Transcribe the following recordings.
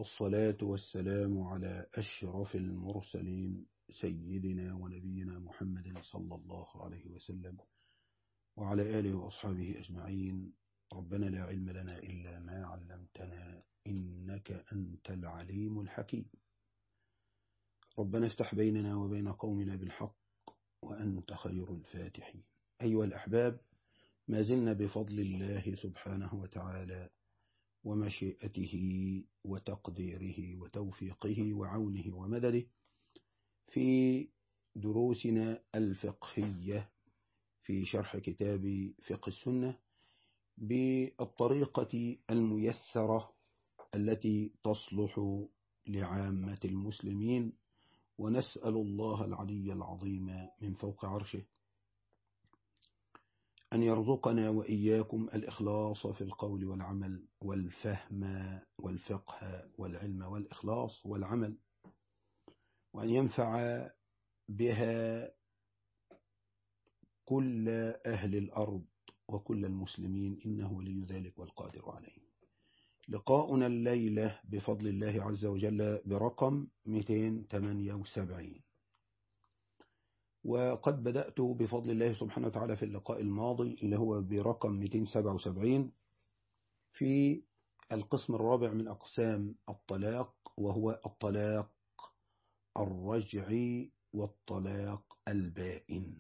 والصلاة والسلام على أشرف المرسلين سيدنا ونبينا محمد صلى الله عليه وسلم وعلى آله وأصحابه أجمعين ربنا لا علم لنا إلا ما علمتنا إنك أنت العليم الحكيم ربنا افتح بيننا وبين قومنا بالحق وأنت خير الفاتحين أيها الأحباب ما زلنا بفضل الله سبحانه وتعالى ومشيئته وتقديره وتوفيقه وعونه ومدده في دروسنا الفقهية في شرح كتاب فقه السنة بالطريقة الميسرة التي تصلح لعامة المسلمين ونسأل الله العلي العظيم من فوق عرشه أن يرزقنا وإياكم الإخلاص في القول والعمل والفهم والفقه والعلم والإخلاص والعمل وأن ينفع بها كل أهل الأرض وكل المسلمين إنه ولي ذلك والقادر عليه لقاؤنا الليلة بفضل الله عز وجل برقم 278 وقد بدأت بفضل الله سبحانه وتعالى في اللقاء الماضي اللي هو برقم 277 في القسم الرابع من أقسام الطلاق وهو الطلاق الرجعي والطلاق البائن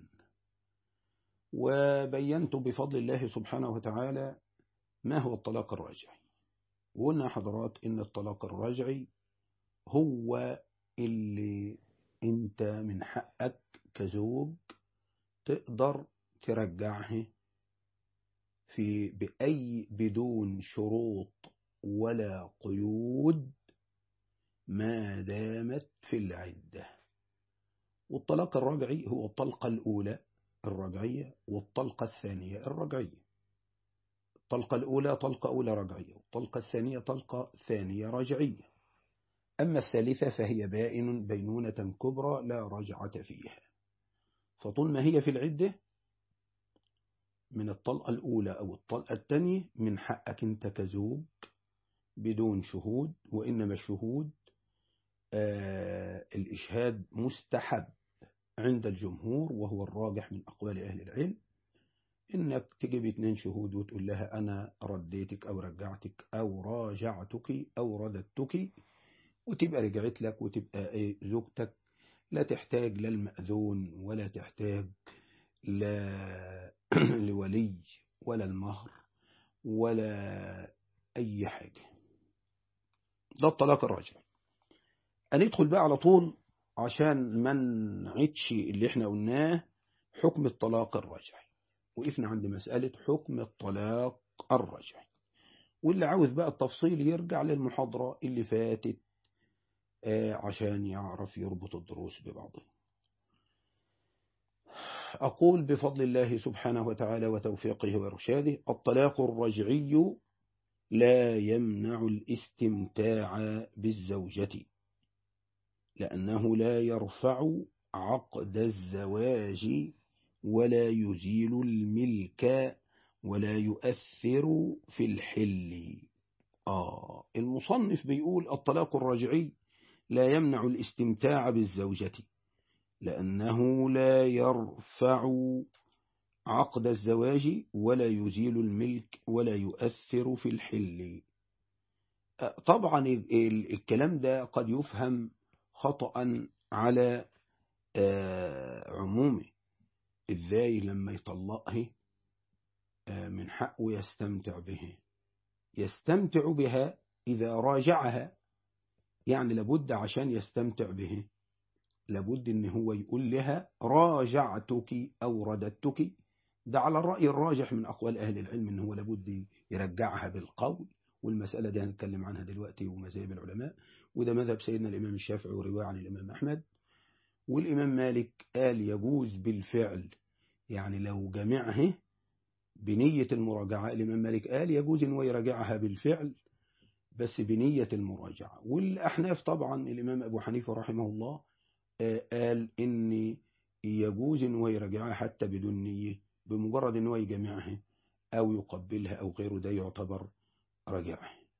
وبينت بفضل الله سبحانه وتعالى ما هو الطلاق الرجعي وقلنا حضرات إن الطلاق الرجعي هو اللي انت من حقك كزوج تقدر ترجعه في بأي بدون شروط ولا قيود ما دامت في العدة والطلاق الرجعي هو الطلقة الأولى الرجعية والطلقة الثانية الرجعية الطلقة الأولى طلقة أولى رجعية والطلقة الثانية طلقة ثانية رجعية أما الثالثة فهي بائن بينونة كبرى لا رجعة فيها فطول ما هي في العدة من الطلقة الأولى أو الطلقة الثانية من حقك أنت كزوج بدون شهود وإنما الشهود آه الإشهاد مستحب عند الجمهور وهو الراجح من أقوال أهل العلم إنك تجيب اتنين شهود وتقول لها أنا رديتك أو رجعتك أو راجعتك أو رددتك وتبقى رجعت لك وتبقى ايه زوجتك لا تحتاج لا المأذون ولا تحتاج لا لولي ولا المهر ولا أي حاجة ده الطلاق الراجع هندخل بقى على طول عشان ما نعيدش اللي احنا قلناه حكم الطلاق الرجعي وقفنا عند مسألة حكم الطلاق الرجعي واللي عاوز بقى التفصيل يرجع للمحاضرة اللي فاتت عشان يعرف يربط الدروس ببعضها أقول بفضل الله سبحانه وتعالى وتوفيقه وإرشاده الطلاق الرجعي لا يمنع الاستمتاع بالزوجة لأنه لا يرفع عقد الزواج ولا يزيل الملك ولا يؤثر في الحل آه المصنف بيقول الطلاق الرجعي لا يمنع الاستمتاع بالزوجة لأنه لا يرفع عقد الزواج ولا يزيل الملك ولا يؤثر في الحل طبعا الكلام ده قد يفهم خطأ على عمومه ازاي لما يطلقه من حقه يستمتع به يستمتع بها إذا راجعها يعني لابد عشان يستمتع به لابد ان هو يقول لها راجعتك او رددتك ده على الرأي الراجح من أقوال أهل العلم ان هو لابد يرجعها بالقول والمسألة دي هنتكلم عنها دلوقتي ومذاهب العلماء وده مذهب سيدنا الإمام الشافعي ورواية عن الإمام أحمد والإمام مالك قال يجوز بالفعل يعني لو جمعه بنية المراجعة الإمام مالك قال يجوز ان هو يراجعها بالفعل بس بنية المراجعة والأحناف طبعا الإمام أبو حنيفة رحمه الله قال إن يجوز إن هو يراجعها حتى بدون نية بمجرد إن هو يجمعها أو يقبلها أو غيره ده يعتبر رجعه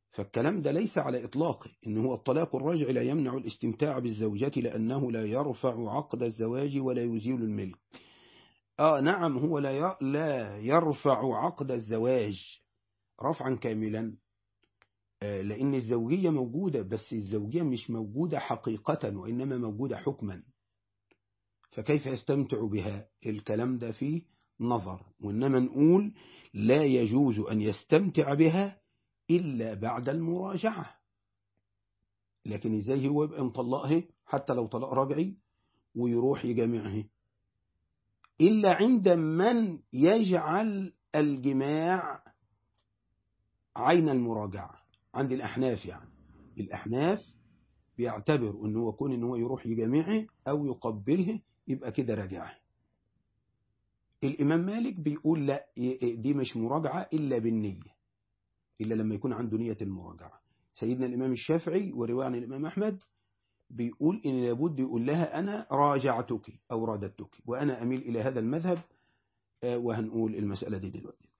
فالكلام ده ليس على إطلاقه إن هو الطلاق الراجع لا يمنع الاستمتاع بالزوجة لأنه لا يرفع عقد الزواج ولا يزيل الملك آه نعم هو لا لا يرفع عقد الزواج رفعا كاملا لأن الزوجية موجودة بس الزوجية مش موجودة حقيقة وإنما موجودة حكما فكيف يستمتع بها الكلام ده فيه نظر وإنما نقول لا يجوز أن يستمتع بها إلا بعد المراجعة لكن إزاي هو يبقى مطلقها حتى لو طلاق رجعي ويروح يجامعها إلا عند من يجعل الجماع عين المراجعة عند الأحناف يعني الأحناف بيعتبر أنه هو كون أنه يروح يجامعه أو يقبله يبقى كده راجعه الإمام مالك بيقول لا دي مش مراجعة إلا بالنية إلا لما يكون عنده نية المراجعة سيدنا الإمام الشافعي ورواية عن الإمام أحمد بيقول إن لابد يقول لها أنا راجعتك أو رادتك وأنا أميل إلى هذا المذهب وهنقول المسألة دي دلوقتي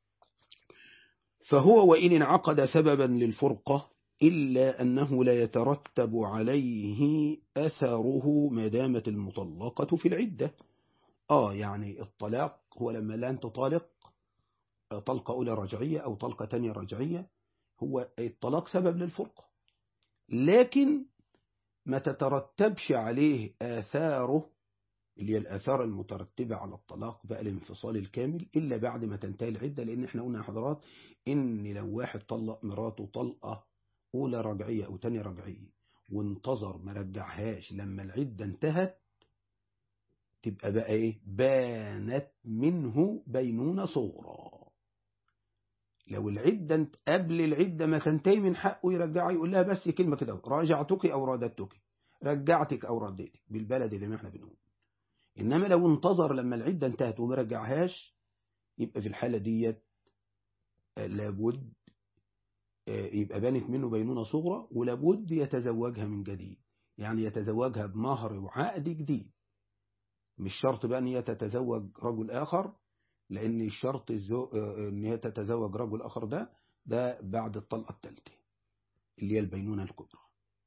فهو وإن انعقد سببا للفرقة إلا أنه لا يترتب عليه أثره ما دامت المطلقة في العدة آه يعني الطلاق هو لما لا أنت طالق طلقة أولى رجعية أو طلقة تانية رجعية هو الطلاق سبب للفرقة لكن ما تترتبش عليه آثاره اللي هي الآثار المترتبة على الطلاق بقى الانفصال الكامل إلا بعد ما تنتهي العدة لأن احنا قلنا يا حضرات إن لو واحد طلق مراته طلقة أولى رجعية أو تانية رجعية وانتظر ما رجعهاش لما العدة انتهت تبقى بقى إيه بانت منه بينونة صغرى لو العدة قبل العدة ما تنتهي من حقه يرجعها يقول لها بس كلمة كده راجعتك أو رادتك رجعتك أو رديتك بالبلد زي ما احنا بنقول إنما لو انتظر لما العدة انتهت وما رجعهاش يبقى في الحالة ديت لابد يبقى بانت منه بينونة صغرى ولابد يتزوجها من جديد يعني يتزوجها بمهر وعقد جديد مش شرط بقى ان هي تتزوج رجل آخر لأن الشرط ان هي تتزوج رجل آخر ده ده بعد الطلقة الثالثة اللي هي البينونة الكبرى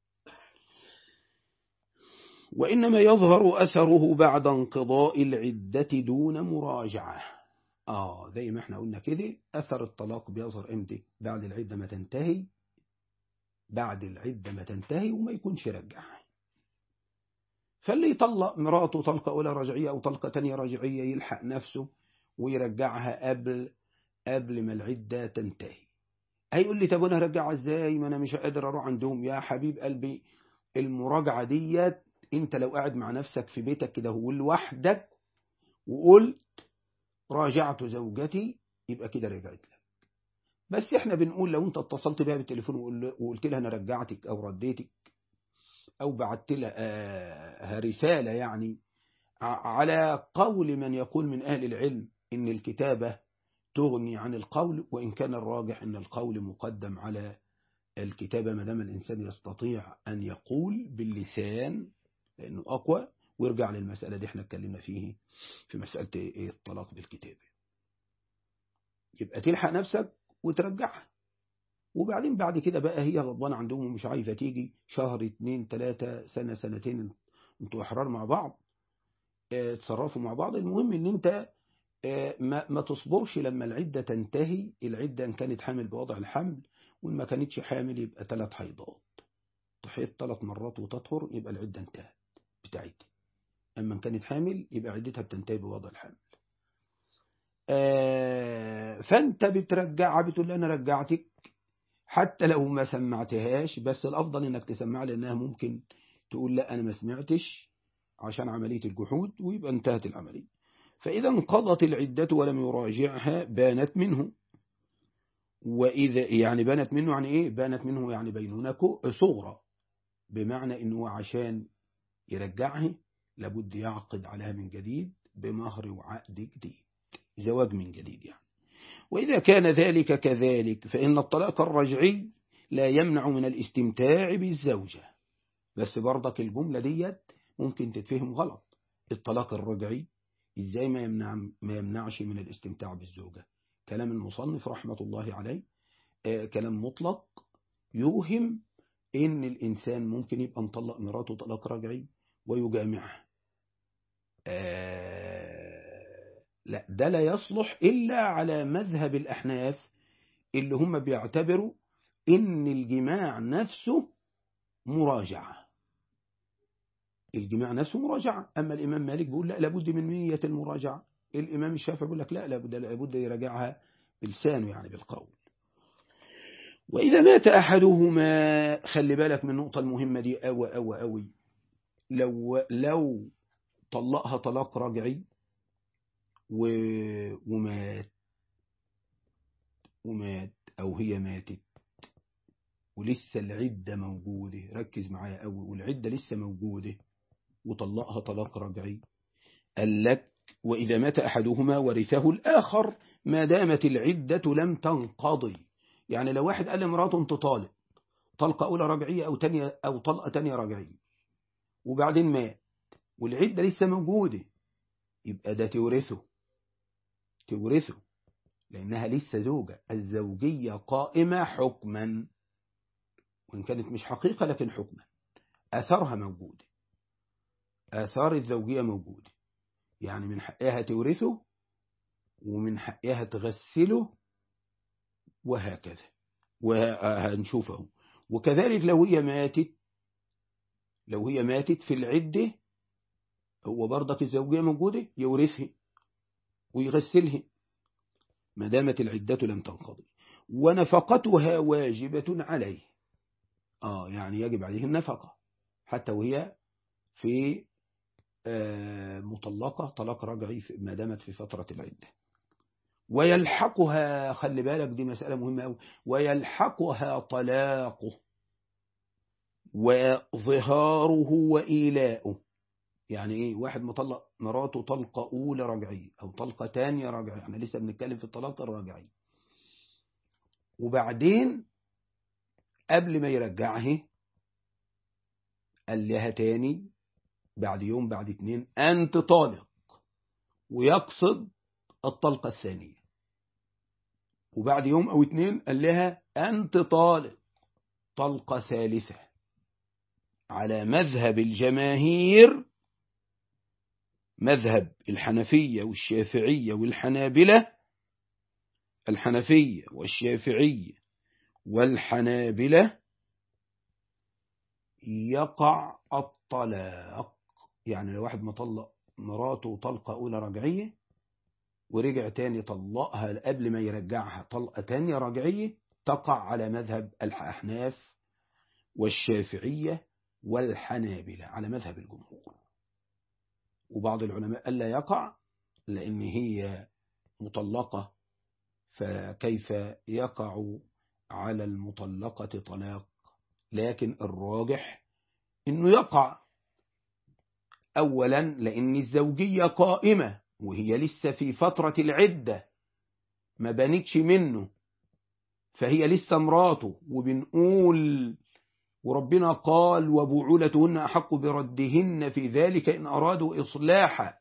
وإنما يظهر أثره بعد انقضاء العدة دون مراجعة آه زي ما احنا قلنا كده أثر الطلاق بيظهر امتى بعد العدة ما تنتهي بعد العدة ما تنتهي وما يكونش رجعها فاللي يطلق مراته طلقة أولى رجعية أو طلقة تانية رجعية يلحق نفسه ويرجعها قبل قبل ما العدة تنتهي هيقول لي طب أنا هرجعها إزاي ما أنا مش قادر أروح عندهم يا حبيب قلبي المراجعة ديت أنت لو قاعد مع نفسك في بيتك كده ولوحدك وقلت راجعت زوجتي يبقى كده رجعت لك بس احنا بنقول لو انت اتصلت بها بالتليفون وقلت لها انا رجعتك او رديتك او بعت لها رسالة يعني على قول من يقول من اهل العلم ان الكتابة تغني عن القول وان كان الراجح ان القول مقدم على الكتابة ما دام الانسان يستطيع ان يقول باللسان لانه اقوى ويرجع للمسألة دي احنا اتكلمنا فيه في مسألة ايه الطلاق بالكتابة يبقى تلحق نفسك وترجعها وبعدين بعد كده بقى هي غضبانة عندهم ومش عايزة تيجي شهر اتنين تلاتة سنة سنتين انتوا احرار مع بعض اه تصرفوا مع بعض المهم ان انت اه ما, ما تصبرش لما العدة تنتهي العدة ان كانت حامل بوضع الحمل وان ما كانتش حامل يبقى ثلاث حيضات تحيض ثلاث مرات وتطهر يبقى العدة انتهت بتاعتها أما كانت حامل يبقى عدتها بتنتهي بوضع الحمل آه فأنت بترجعها بتقول أنا رجعتك حتى لو ما سمعتهاش بس الأفضل إنك تسمع لأنها ممكن تقول لا أنا ما سمعتش عشان عملية الجحود ويبقى انتهت العملية فإذا انقضت العدة ولم يراجعها بانت منه وإذا يعني بانت منه يعني إيه بانت منه يعني بينونة صغرى بمعنى إنه عشان يرجعها لابد يعقد عليها من جديد بمهر وعقد جديد زواج من جديد يعني وإذا كان ذلك كذلك فإن الطلاق الرجعي لا يمنع من الاستمتاع بالزوجة بس برضك الجملة ديت ممكن تتفهم غلط الطلاق الرجعي إزاي ما, يمنع ما يمنعش من الاستمتاع بالزوجة كلام المصنف رحمة الله عليه آه كلام مطلق يوهم إن الإنسان ممكن يبقى مطلق مراته طلاق رجعي ويجامعها آه لا ده لا يصلح إلا على مذهب الأحناف اللي هم بيعتبروا إن الجماع نفسه مراجعة الجماع نفسه مراجعة أما الإمام مالك بيقول لا لابد من نية المراجعة الإمام الشافعي بيقول لك لا لابد لابد يراجعها بلسانه يعني بالقول وإذا مات أحدهما خلي بالك من النقطة المهمة دي أوي أوي أوي لو لو طلقها طلاق رجعي و... ومات ومات أو هي ماتت ولسه العدة موجودة ركز معايا قوي والعدة لسه موجودة وطلقها طلاق رجعي قال لك وإذا مات أحدهما ورثه الآخر ما دامت العدة لم تنقضي يعني لو واحد قال لمراته انت طالق طلقة أولى رجعية أو تانية أو طلقة تانية رجعية وبعدين مات والعدة لسه موجودة يبقى ده تورثه تورثه لأنها لسه زوجة الزوجية قائمة حكما وإن كانت مش حقيقة لكن حكما آثارها موجودة آثار الزوجية موجودة يعني من حقها تورثه ومن حقها تغسله وهكذا وهنشوفه وكذلك لو هي ماتت لو هي ماتت في العدة هو برضك الزوجية موجودة يورثها ويغسلها ما دامت العدة لم تنقضي ونفقتها واجبة عليه آه يعني يجب عليه النفقة حتى وهي في آه مطلقة طلاق رجعي ما دامت في فترة العدة ويلحقها خلي بالك دي مسألة مهمة أوي ويلحقها طلاقه وظهاره وإيلاؤه يعني ايه واحد مطلق مراته طلقة أولى رجعية أو طلقة تانية رجعية احنا لسه بنتكلم في الطلاق الرجعي وبعدين قبل ما يرجعها قال لها تاني بعد يوم بعد اتنين أنت طالق ويقصد الطلقة الثانية وبعد يوم أو اتنين قال لها أنت طالق طلقة ثالثة على مذهب الجماهير مذهب الحنفية والشافعية والحنابلة الحنفية والشافعية والحنابلة يقع الطلاق يعني لو واحد مطلق مراته طلقة أولى رجعية ورجع تاني طلقها قبل ما يرجعها طلقة تانية رجعية تقع على مذهب الأحناف والشافعية والحنابلة على مذهب الجمهور وبعض العلماء ألا يقع لأن هي مطلقة فكيف يقع على المطلقة طلاق لكن الراجح أنه يقع أولا لأن الزوجية قائمة وهي لسه في فترة العدة ما بنتش منه فهي لسه مراته وبنقول وربنا قال وبعولتهن أحق بردهن في ذلك إن أرادوا إصلاحا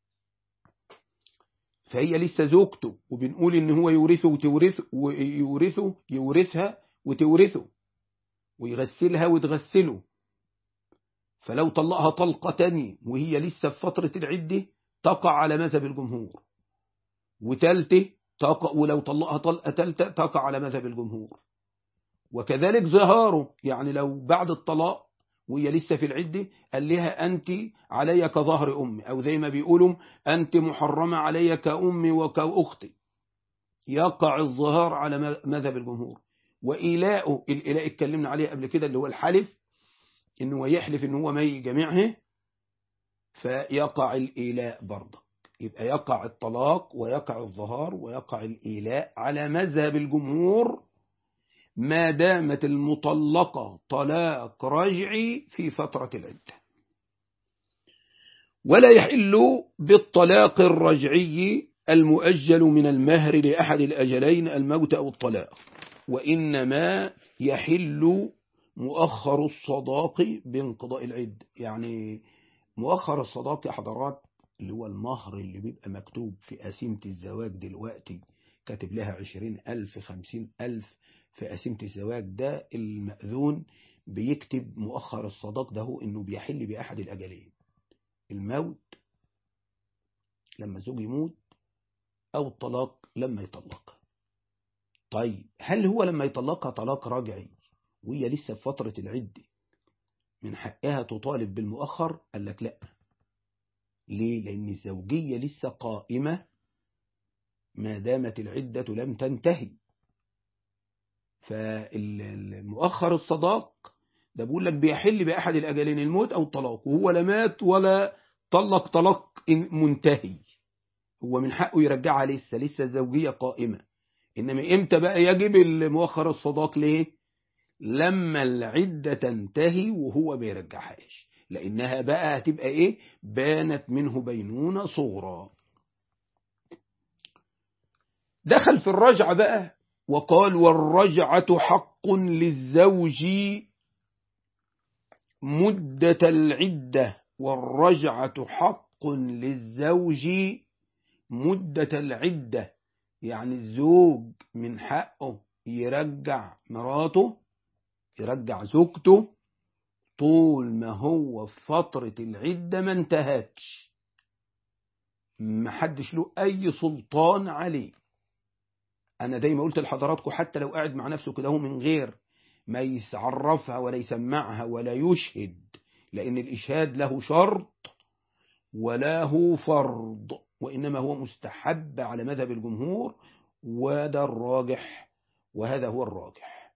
فهي لسه زوجته وبنقول إن هو يورثه وتورث ويورثه يورثها وتورثه ويغسلها وتغسله فلو طلقها طلقة تانية وهي لسه في فترة العدة تقع على مذهب الجمهور وتالته تقع ولو طلقها طلقة تالتة تقع على مذهب الجمهور وكذلك ظهاره يعني لو بعد الطلاق وهي لسه في العدة قال لها أنت علي كظهر أمي أو زي ما بيقولوا أنت محرمة علي كأمي وكأختي يقع الظهار على مذهب الجمهور وإيلاءه الإيلاء اتكلمنا عليه قبل كده اللي هو الحلف إنه يحلف إن هو ما يجمعه فيقع الإيلاء برضه يبقى يقع الطلاق ويقع الظهار ويقع الإيلاء على مذهب الجمهور ما دامت المطلقة طلاق رجعي في فترة العدة ولا يحل بالطلاق الرجعي المؤجل من المهر لأحد الأجلين الموت أو الطلاق وإنما يحل مؤخر الصداق بانقضاء العدة يعني مؤخر الصداق يا حضرات اللي هو المهر اللي بيبقى مكتوب في قسيمة الزواج دلوقتي كاتب لها عشرين ألف خمسين ألف في قسيمة الزواج ده المأذون بيكتب مؤخر الصداق ده إنه بيحل بأحد الأجلين الموت لما الزوج يموت أو الطلاق لما يطلق طيب هل هو لما يطلقها طلاق راجعي وهي لسه في فترة العدة من حقها تطالب بالمؤخر قال لك لا ليه لأن الزوجية لسه قائمة ما دامت العدة لم تنتهي فالمؤخر الصداق ده بيقول لك بيحل بأحد الأجلين الموت أو الطلاق وهو لا مات ولا طلق طلاق منتهي هو من حقه يرجعها لسه لسه الزوجية قائمة إنما إمتى بقى يجب المؤخر الصداق ليه لما العدة تنتهي وهو ما يرجعهاش لأنها بقى هتبقى إيه بانت منه بينونة صغرى دخل في الرجعة بقى وقال والرجعة حق للزوج مدة العدة والرجعة حق للزوج مدة العدة يعني الزوج من حقه يرجع مراته يرجع زوجته طول ما هو في فترة العدة ما انتهتش ما حدش له أي سلطان عليه أنا دايما قلت لحضراتكم حتى لو قاعد مع نفسه كده هو من غير ما يعرفها ولا يسمعها ولا يشهد لأن الإشهاد له شرط وله فرض وإنما هو مستحب على مذهب الجمهور وده الراجح وهذا هو الراجح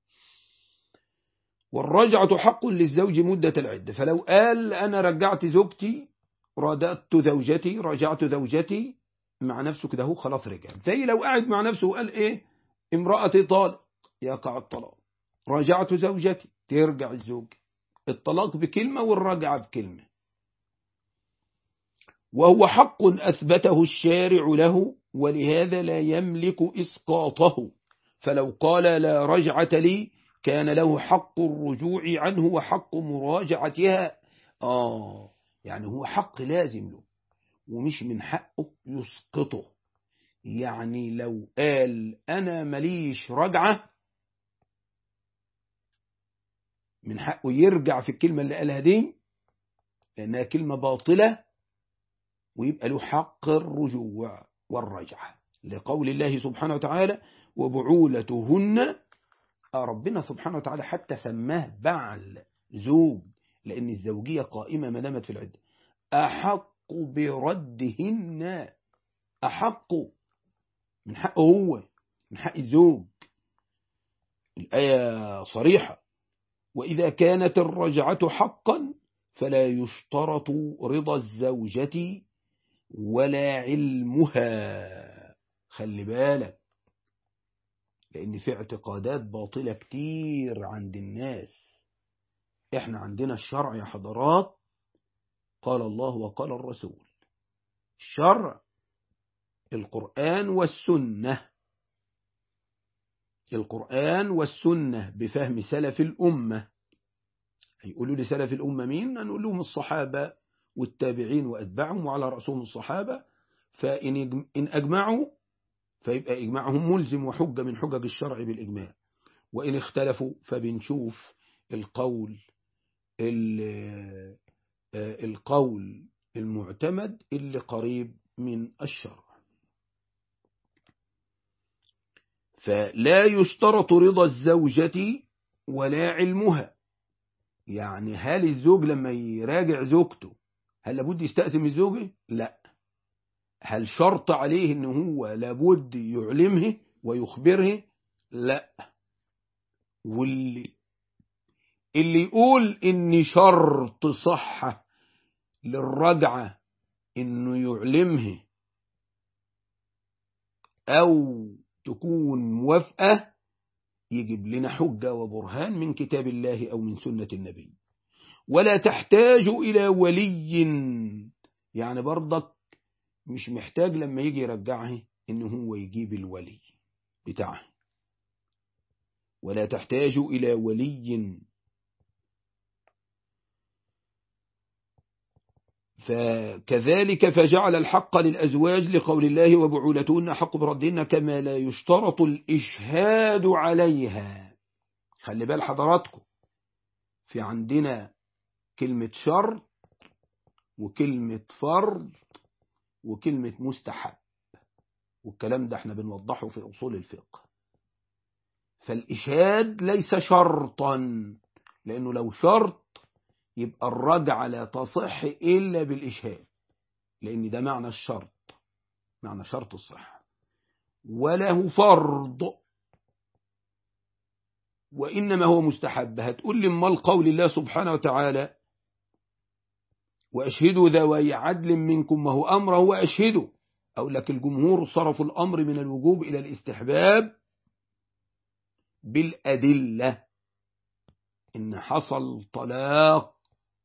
والرجعة حق للزوج مدة العدة فلو قال أنا رجعت زوجتي رددت زوجتي رجعت زوجتي مع نفسه كده هو خلاص رجع زي لو قاعد مع نفسه وقال إيه امرأتي طالق يقع الطلاق رجعت زوجتي ترجع الزوج الطلاق بكلمة والرجعة بكلمة وهو حق أثبته الشارع له ولهذا لا يملك إسقاطه فلو قال لا رجعة لي كان له حق الرجوع عنه وحق مراجعتها آه يعني هو حق لازم له ومش من حقه يسقطه يعني لو قال أنا مليش رجعة من حقه يرجع في الكلمة اللي قالها دي لأنها كلمة باطلة ويبقى له حق الرجوع والرجعة لقول الله سبحانه وتعالى وبعولتهن ربنا سبحانه وتعالى حتى سماه بعل زوج لأن الزوجية قائمة ما دامت في العدة أحق بردهن أحق من حقه هو من حق الزوج الآية صريحة وإذا كانت الرجعة حقا فلا يشترط رضا الزوجة ولا علمها خلي بالك لأن في اعتقادات باطلة كتير عند الناس احنا عندنا الشرع يا حضرات قال الله وقال الرسول الشرع القرآن والسنة القرآن والسنة بفهم سلف الأمة هيقولوا لي سلف الأمة مين هنقول لهم الصحابة والتابعين وأتباعهم وعلى رأسهم الصحابة فإن إن أجمعوا فيبقى إجماعهم ملزم وحجة من حجج الشرع بالإجماع وإن اختلفوا فبنشوف القول القول المعتمد اللي قريب من الشرع فلا يشترط رضا الزوجة ولا علمها يعني هل الزوج لما يراجع زوجته هل لابد يستأذن الزوجة؟ لا هل شرط عليه ان هو لابد يعلمه ويخبره؟ لا واللي اللي يقول ان شرط صحة للرجعة انه يعلمه او تكون موافقة يجيب لنا حجة وبرهان من كتاب الله أو من سنة النبي ولا تحتاج إلى ولي يعني برضك مش محتاج لما يجي يرجعه إن هو يجيب الولي بتاعه ولا تحتاج إلى ولي فكذلك فجعل الحق للأزواج لقول الله وبعولتهن حق بردهن كما لا يشترط الإشهاد عليها خلي بال حضراتكم في عندنا كلمة شرط وكلمة فرض وكلمة مستحب والكلام ده احنا بنوضحه في أصول الفقه فالإشهاد ليس شرطا لأنه لو شرط يبقى الرجعة لا تصح إلا بالإشهاد لأن ده معنى الشرط معنى شرط الصحة وله فرض وإنما هو مستحب هتقول لي ما القول الله سبحانه وتعالى وأشهدوا ذوي عدل منكم ما هو أمره وأشهدوا أو لك الجمهور صرفوا الأمر من الوجوب إلى الاستحباب بالأدلة إن حصل طلاق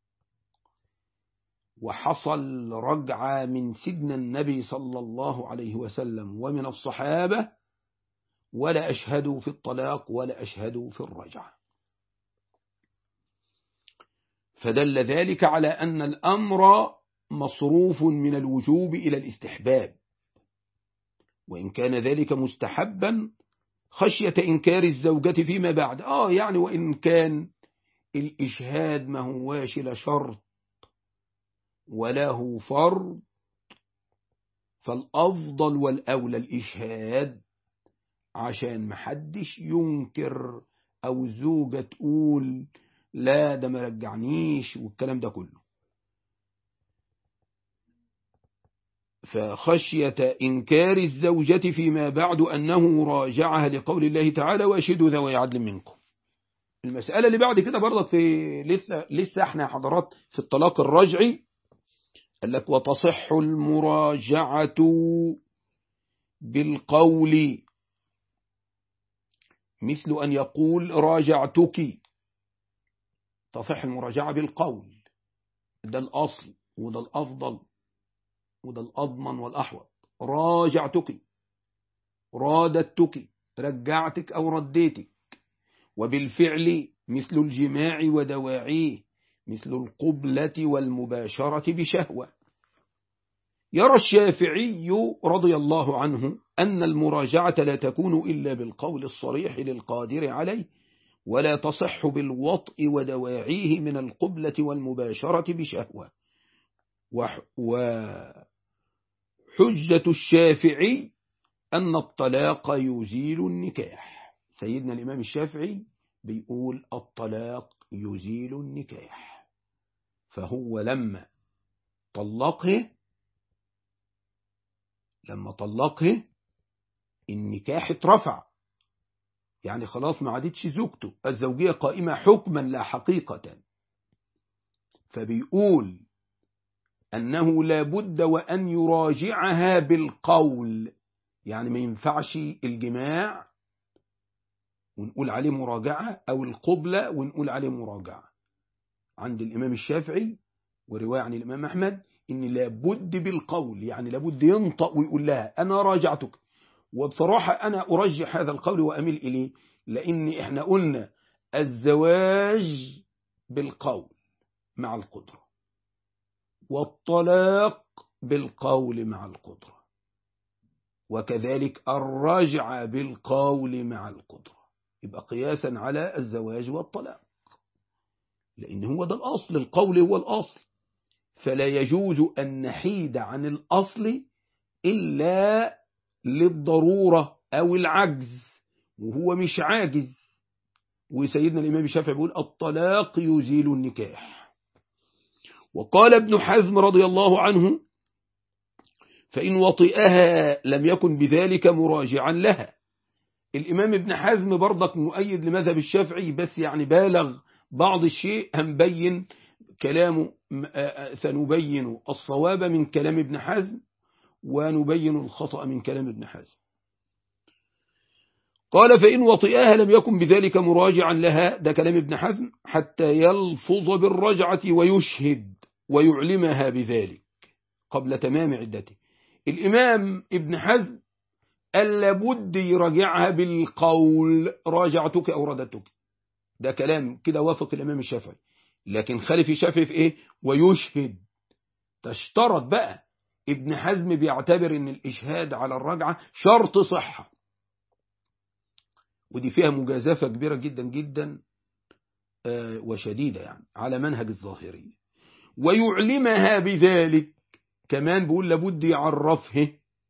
وحصل رجعة من سيدنا النبي صلى الله عليه وسلم ومن الصحابة ولا أشهدوا في الطلاق ولا أشهدوا في الرجعة فدل ذلك على أن الأمر مصروف من الوجوب إلى الاستحباب وإن كان ذلك مستحبا خشية إنكار الزوجة فيما بعد آه يعني وإن كان الإشهاد ما هواش لا شرط وله فرض فالأفضل والأولى الإشهاد عشان محدش ينكر أو زوجة تقول لا ده ما رجعنيش والكلام ده كله فخشية إنكار الزوجة فيما بعد أنه راجعها لقول الله تعالى وأشهدوا ذوي عدل منكم المسألة اللي بعد كده برضك في لسه, لسه احنا حضرات في الطلاق الرجعي قال لك وتصح المراجعة بالقول مثل أن يقول راجعتك تصح المراجعة بالقول ده الأصل وده الأفضل وده الأضمن والأحوط راجعتك رادتك رجعتك أو رديتك وبالفعل مثل الجماع ودواعيه مثل القبلة والمباشرة بشهوة يرى الشافعي رضي الله عنه أن المراجعة لا تكون إلا بالقول الصريح للقادر عليه ولا تصح بالوطء ودواعيه من القبلة والمباشرة بشهوة وحجة الشافعي أن الطلاق يزيل النكاح سيدنا الإمام الشافعي بيقول الطلاق يزيل النكاح فهو لما طلقه لما طلقه النكاح اترفع يعني خلاص ما عادتش زوجته الزوجية قائمة حكما لا حقيقة فبيقول أنه لابد وأن يراجعها بالقول يعني ما ينفعش الجماع ونقول عليه مراجعة أو القبلة ونقول عليه مراجعة عند الإمام الشافعي ورواية عن الإمام أحمد إن لابد بالقول يعني لابد ينطق ويقول لها أنا راجعتك وبصراحة أنا أرجح هذا القول وأميل إليه لأن إحنا قلنا الزواج بالقول مع القدرة والطلاق بالقول مع القدرة وكذلك الرجع بالقول مع القدرة يبقى قياسا على الزواج والطلاق لأن هو ده الأصل القول هو الأصل فلا يجوز أن نحيد عن الأصل إلا للضرورة أو العجز وهو مش عاجز وسيدنا الإمام الشافعي بيقول الطلاق يزيل النكاح وقال ابن حزم رضي الله عنه فإن وطئها لم يكن بذلك مراجعا لها الإمام ابن حزم برضك مؤيد لمذهب الشافعي بس يعني بالغ بعض الشيء هنبين كلامه سنبين الصواب من كلام ابن حزم ونبين الخطأ من كلام ابن حزم قال فإن وطئها لم يكن بذلك مراجعا لها ده كلام ابن حزم حتى يلفظ بالرجعة ويشهد ويعلمها بذلك قبل تمام عدته الإمام ابن حزم قال لابد يراجعها بالقول راجعتك أو ردتك ده كلام كده وافق الإمام الشافعي لكن خالف الشافعي في إيه ويشهد تشترط بقى ابن حزم بيعتبر ان الإشهاد على الرجعة شرط صحة ودي فيها مجازفة كبيرة جدا جدا وشديدة يعني على منهج الظاهرية ويعلمها بذلك كمان بيقول لابد يعرفه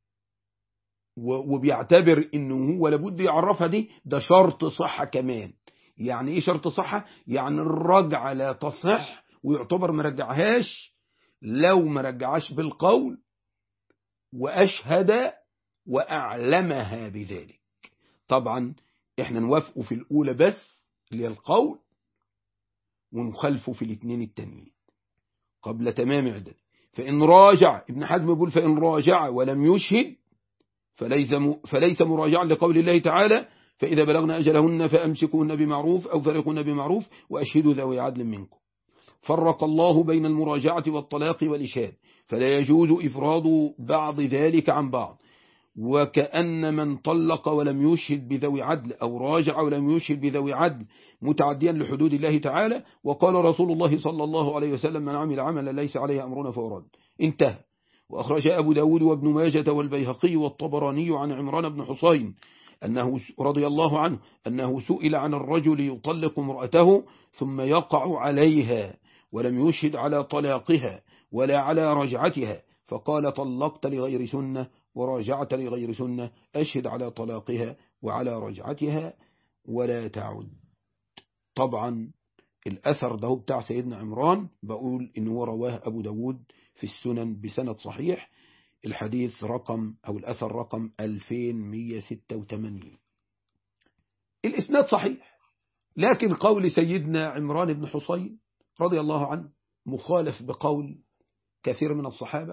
وبيعتبر انه هو لابد يعرفها دي ده شرط صحة كمان يعني ايه شرط صحة يعني الرجعة لا تصح ويعتبر مرجعهاش لو مرجعهاش بالقول واشهد واعلمها بذلك طبعا احنا نوافقه في الاولى بس اللي هي القول ونخالفه في الاثنين التانيين قبل تمام عدد فإن راجع ابن حزم يقول فإن راجع ولم يشهد فليس فليس مراجعا لقول الله تعالى فإذا بلغنا أجلهن فأمسكوهن بمعروف أو فرقوهن بمعروف وأشهدوا ذوي عدل منكم فرق الله بين المراجعة والطلاق والإشهاد فلا يجوز إفراد بعض ذلك عن بعض وكأن من طلق ولم يشهد بذوي عدل أو راجع ولم يشهد بذوي عدل متعديا لحدود الله تعالى وقال رسول الله صلى الله عليه وسلم من عمل عملا ليس عليه أمرنا فورد انتهى وأخرج أبو داود وابن ماجة والبيهقي والطبراني عن عمران بن حسين أنه رضي الله عنه أنه سئل عن الرجل يطلق امرأته ثم يقع عليها ولم يشهد على طلاقها ولا على رجعتها فقال طلقت لغير سنة وراجعت لغير سنة أشهد على طلاقها وعلى رجعتها ولا تعد طبعا الأثر ده بتاع سيدنا عمران بقول إنه رواه أبو داود في السنن بسند صحيح الحديث رقم أو الأثر رقم 2186 الإسناد صحيح لكن قول سيدنا عمران بن حصين رضي الله عنه مخالف بقول كثير من الصحابة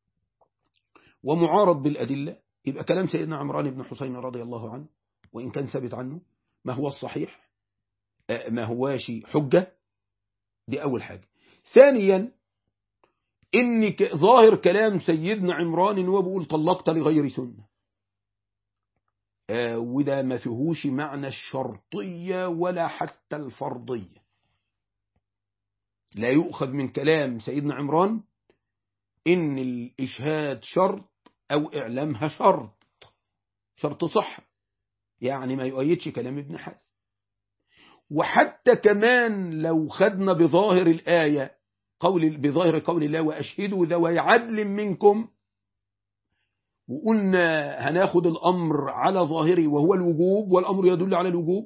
ومعارض بالأدلة يبقى كلام سيدنا عمران بن حسين رضي الله عنه وإن كان ثابت عنه ما هو الصحيح ما هواش حجة دي أول حاجة ثانيا إن ظاهر كلام سيدنا عمران إن هو بيقول طلقت لغير سنة وده ما فيهوش معنى الشرطية ولا حتى الفرضية لا يؤخذ من كلام سيدنا عمران إن الإشهاد شرط أو إعلامها شرط شرط صح يعني ما يؤيدش كلام ابن حزم وحتى كمان لو خدنا بظاهر الآية قول بظاهر قول الله وأشهدوا ذوي عدل منكم وقلنا هناخد الأمر على ظاهره وهو الوجوب والأمر يدل على الوجوب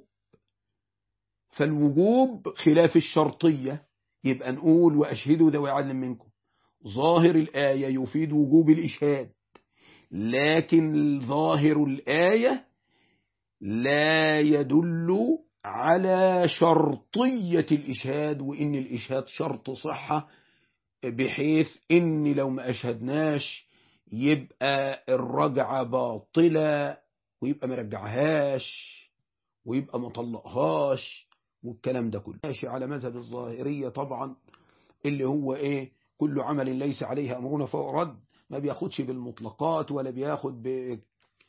فالوجوب خلاف الشرطية يبقى نقول وأشهدوا ذوي عدل منكم ظاهر الآية يفيد وجوب الإشهاد لكن ظاهر الآية لا يدل على شرطية الإشهاد وإن الإشهاد شرط صحة بحيث إن لو ما أشهدناش يبقى الرجعة باطلة ويبقى مرجعهاش ويبقى مطلقهاش والكلام ده كله ماشي على مذهب الظاهرية طبعا اللي هو إيه كل عمل ليس عليه أمرنا فهو رد ما بياخدش بالمطلقات ولا بياخد ب...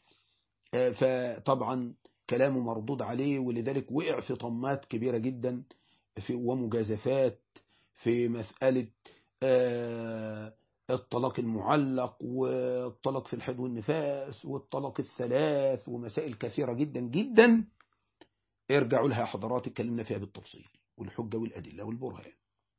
فطبعا كلامه مردود عليه ولذلك وقع في طمات كبيرة جدا في ومجازفات في مسألة الطلاق المعلق والطلاق في الحد والنفاس والطلاق الثلاث ومسائل كثيرة جدا جدا ارجعوا لها حضرات اتكلمنا فيها بالتفصيل والحجة والأدلة والبرهان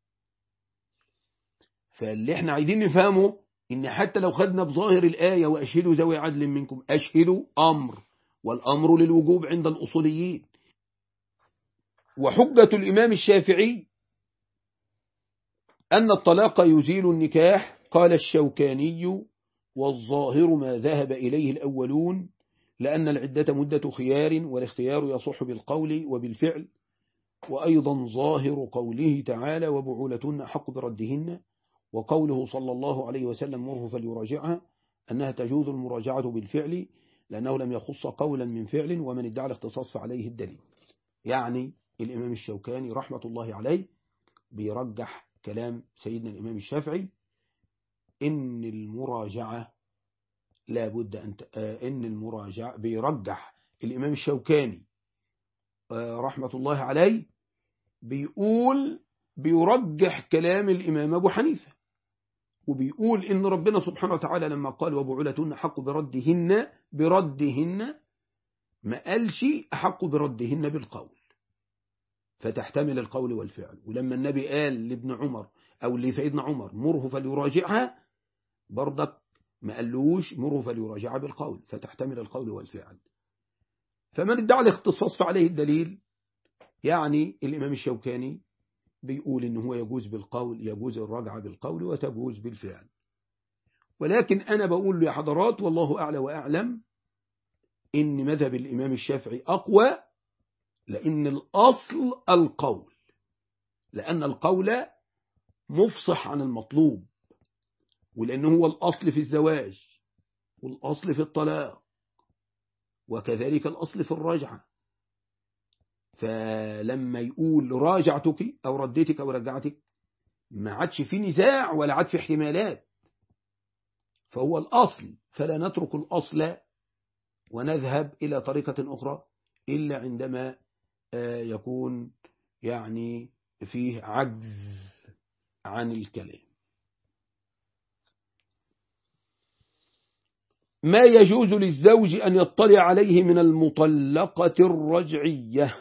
فاللي احنا عايزين نفهمه ان حتى لو خدنا بظاهر الآية وأشهدوا ذوي عدل منكم أشهدوا أمر والأمر للوجوب عند الأصوليين وحجة الإمام الشافعي أن الطلاق يزيل النكاح قال الشوكاني والظاهر ما ذهب إليه الأولون لأن العدة مدة خيار والاختيار يصح بالقول وبالفعل وأيضا ظاهر قوله تعالى وبعولتهن أحق بردهن وقوله صلى الله عليه وسلم مره فليراجعها أنها تجوز المراجعة بالفعل لأنه لم يخص قولا من فعل ومن ادعى الاختصاص فعليه الدليل يعني الإمام الشوكاني رحمة الله عليه بيرجح كلام سيدنا الإمام الشافعي إن المراجعة لابد أن إن المراجعة بيرجح الإمام الشوكاني رحمة الله عليه بيقول بيرجح كلام الإمام أبو حنيفة وبيقول إن ربنا سبحانه وتعالى لما قال وبعولتهن حق بردهن بردهن ما قالش أحق بردهن بالقول فتحتمل القول والفعل ولما النبي قال لابن عمر أو لسيدنا عمر مره فليراجعها برضك ما قالوش مره فليراجعها بالقول فتحتمل القول والفعل فمن ادعى الاختصاص فعليه الدليل يعني الإمام الشوكاني بيقول إن هو يجوز بالقول يجوز الرجعة بالقول وتجوز بالفعل ولكن أنا بقول يا حضرات والله أعلى وأعلم إن مذهب الإمام الشافعي أقوى لأن الأصل القول لأن القول مفصح عن المطلوب ولأنه هو الأصل في الزواج والأصل في الطلاق وكذلك الأصل في الرجعة فلما يقول راجعتك أو رديتك أو رجعتك ما عادش في نزاع ولا عاد في احتمالات فهو الأصل فلا نترك الأصل ونذهب إلى طريقة أخرى إلا عندما يكون يعني فيه عجز عن الكلام ما يجوز للزوج أن يطلع عليه من المطلقة الرجعية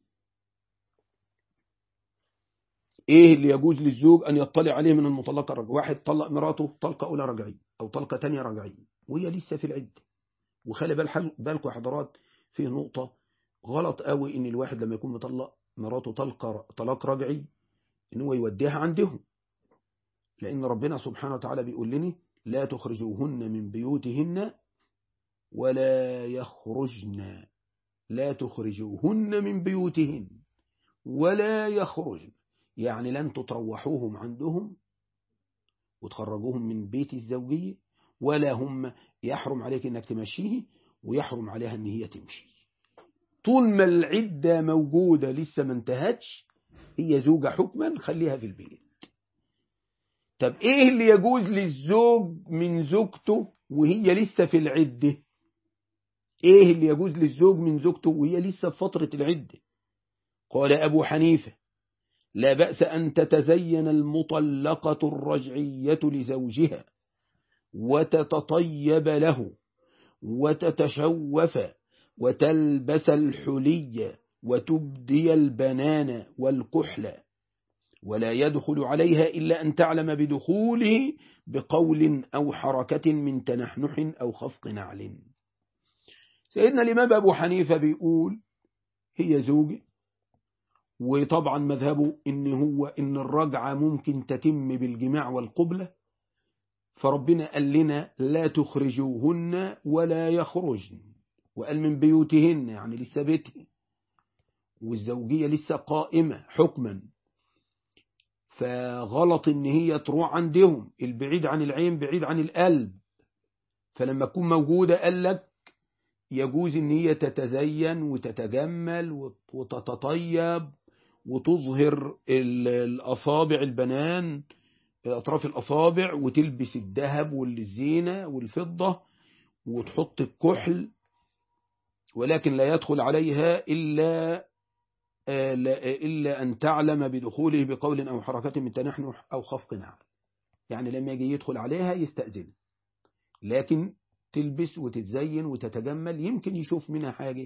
إيه اللي يجوز للزوج أن يطلع عليه من المطلقة الرجعية واحد طلق مراته طلقة أولى رجعية أو طلقة تانية رجعية وهي لسه في العدة وخلي بالكم يا حضرات في نقطة غلط قوي إن الواحد لما يكون مطلق مراته طلق طلاق رجعي إن هو يوديها عندهم لأن ربنا سبحانه وتعالى بيقول لنا لا تخرجوهن من بيوتهن ولا يخرجن لا تخرجوهن من بيوتهن ولا يخرجن يعني لن تطروحوهم عندهم وتخرجوهم من بيت الزوجية ولا هم يحرم عليك انك تمشيه ويحرم عليها ان هي تمشي طول ما العدة موجودة لسه ما انتهتش هي زوجة حكما خليها في البيت طب ايه اللي يجوز للزوج من زوجته وهي لسه في العدة ايه اللي يجوز للزوج من زوجته وهي لسه في فترة العدة قال ابو حنيفة لا بأس أن تتزين المطلقة الرجعية لزوجها وتتطيب له وتتشوف وتلبس الحلي وتبدي البنان والكحل ولا يدخل عليها إلا أن تعلم بدخوله بقول أو حركة من تنحنح أو خفق نعل سيدنا الإمام أبو حنيفة بيقول هي زوجة وطبعا مذهبه إن هو إن الرجعة ممكن تتم بالجماع والقبلة فربنا قال لنا لا تخرجوهن ولا يخرجن وقال من بيوتهن يعني لسه بيتهن والزوجية لسه قائمة حكما فغلط ان هي تروح عندهم البعيد عن العين بعيد عن القلب فلما تكون موجودة قال لك يجوز ان هي تتزين وتتجمل وتتطيب وتظهر الأصابع البنان أطراف الأصابع وتلبس الذهب والزينة والفضة وتحط الكحل ولكن لا يدخل عليها إلا إلا أن تعلم بدخوله بقول أو حركة من تنحنح أو خفق نعم يعني لما يجي يدخل عليها يستأذن لكن تلبس وتتزين وتتجمل يمكن يشوف منها حاجة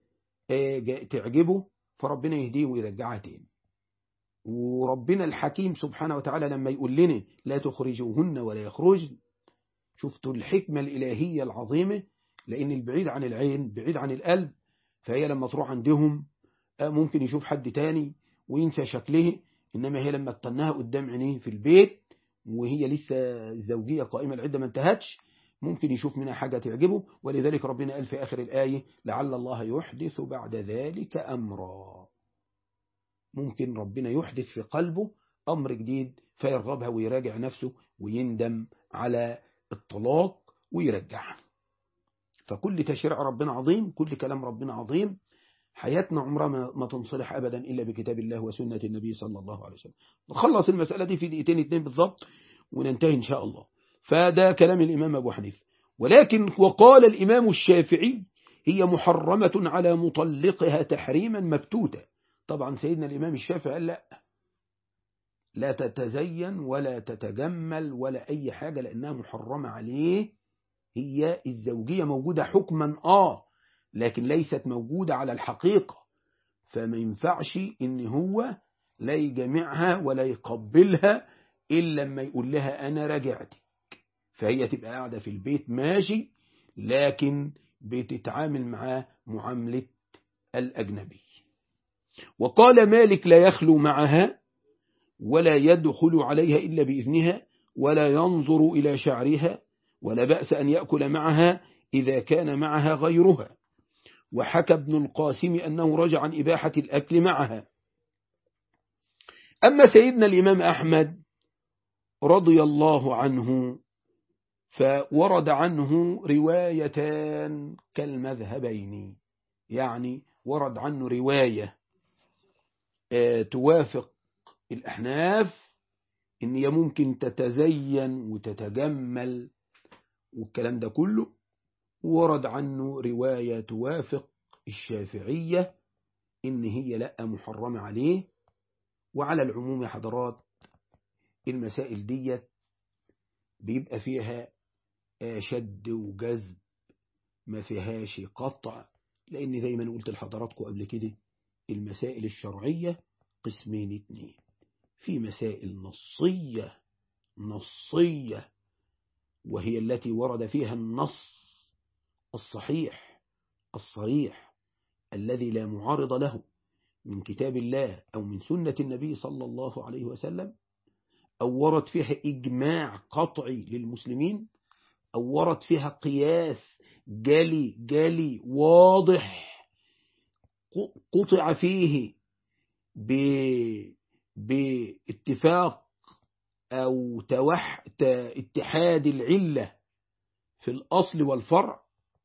تعجبه فربنا يهديه ويرجعها تاني وربنا الحكيم سبحانه وتعالى لما يقول لنا لا تخرجوهن ولا يخرجن شفتوا الحكمة الإلهية العظيمة لأن البعيد عن العين بعيد عن القلب فهي لما تروح عندهم ممكن يشوف حد تاني وينسى شكله إنما هي لما تطنها قدام عينيه في البيت وهي لسه الزوجية قائمة العدة ما انتهتش ممكن يشوف منها حاجة تعجبه ولذلك ربنا قال في آخر الآية لعل الله يحدث بعد ذلك أمرا ممكن ربنا يحدث في قلبه أمر جديد فيرغبها ويراجع نفسه ويندم على الطلاق ويرجعها فكل تشريع ربنا عظيم كل كلام ربنا عظيم حياتنا عمرها ما تنصلح أبدا إلا بكتاب الله وسنة النبي صلى الله عليه وسلم نخلص المسألة دي في دقيقتين اتنين بالضبط وننتهي إن شاء الله فده كلام الإمام أبو حنيفة ولكن وقال الإمام الشافعي هي محرمة على مطلقها تحريما مبتوتا طبعا سيدنا الإمام الشافعي قال لا لا تتزين ولا تتجمل ولا أي حاجة لأنها محرمة عليه هي الزوجية موجودة حكما آه لكن ليست موجودة على الحقيقة فما ينفعش إن هو لا يجمعها ولا يقبلها إلا لما يقول لها أنا رجعتك فهي تبقى قاعدة في البيت ماشي لكن بتتعامل معاه معاملة الأجنبي وقال مالك لا يخلو معها ولا يدخل عليها إلا بإذنها ولا ينظر إلى شعرها ولا بأس أن يأكل معها إذا كان معها غيرها وحكى ابن القاسم أنه رجع عن إباحة الأكل معها أما سيدنا الإمام أحمد رضي الله عنه فورد عنه روايتان كالمذهبين يعني ورد عنه رواية توافق الأحناف إن هي ممكن تتزين وتتجمل والكلام ده كله ورد عنه رواية توافق الشافعية إن هي لا محرمة عليه وعلى العموم يا حضرات المسائل ديت بيبقى فيها شد وجذب ما فيهاش قطع لأن زي ما قلت لحضراتكم قبل كده المسائل الشرعية قسمين اتنين في مسائل نصية نصية وهي التي ورد فيها النص الصحيح الصريح الذي لا معارض له من كتاب الله أو من سنة النبي صلى الله عليه وسلم أو ورد فيها إجماع قطعي للمسلمين أو ورد فيها قياس جلي جلي واضح قطع فيه باتفاق أو توح اتحاد العلة في الأصل والفرع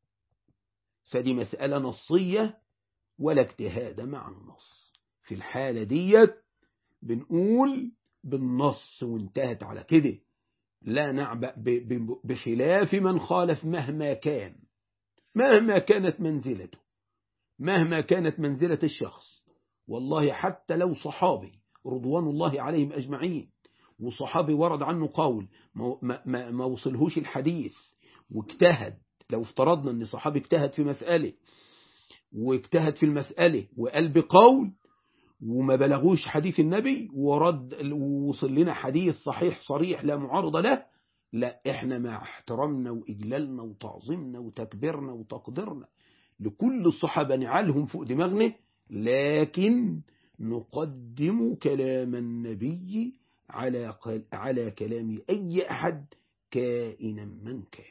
فدي مسألة نصية ولا اجتهاد مع النص في الحالة ديت بنقول بالنص وانتهت على كده لا نعبأ بخلاف من خالف مهما كان مهما كانت منزلته مهما كانت منزلة الشخص والله حتى لو صحابي رضوان الله عليهم أجمعين وصحابي ورد عنه قول ما, ما, ما وصلهوش الحديث واجتهد لو افترضنا ان صحابي اجتهد في مسألة واجتهد في المسألة وقال بقول وما بلغوش حديث النبي ورد ووصل لنا حديث صحيح صريح لا معارضة له لا احنا مع احترامنا وإجلالنا وتعظيمنا وتكبيرنا وتقديرنا لكل الصحابة نعالهم فوق دماغنا لكن نقدم كلام النبي على على كلام أي أحد كائنا من كان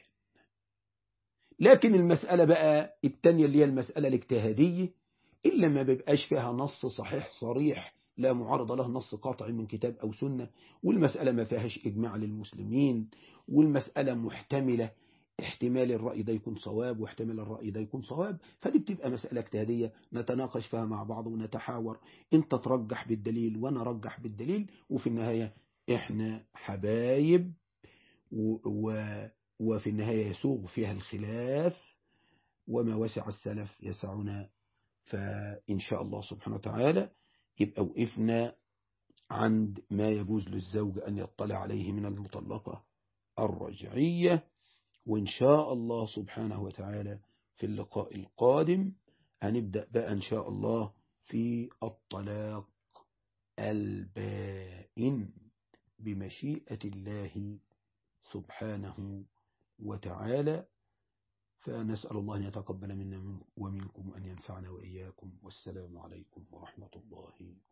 لكن المسألة بقى التانية اللي هي المسألة الاجتهادية إلا ما بيبقاش فيها نص صحيح صريح لا معارض له نص قاطع من كتاب أو سنة والمسألة ما فيهاش إجماع للمسلمين والمسألة محتملة احتمال الرأي ده يكون صواب واحتمال الرأي ده يكون صواب فدي بتبقى مسألة اجتهادية نتناقش فيها مع بعض ونتحاور انت ترجح بالدليل وانا رجح بالدليل وفي النهاية احنا حبايب و و وفي النهاية يسوغ فيها الخلاف وما وسع السلف يسعنا فإن شاء الله سبحانه وتعالى يبقى وقفنا عند ما يجوز للزوج أن يطلع عليه من المطلقة الرجعية وإن شاء الله سبحانه وتعالى في اللقاء القادم هنبدأ بقى إن شاء الله في الطلاق البائن بمشيئة الله سبحانه وتعالى فنسأل الله أن يتقبل منا ومنكم أن ينفعنا وإياكم والسلام عليكم ورحمة الله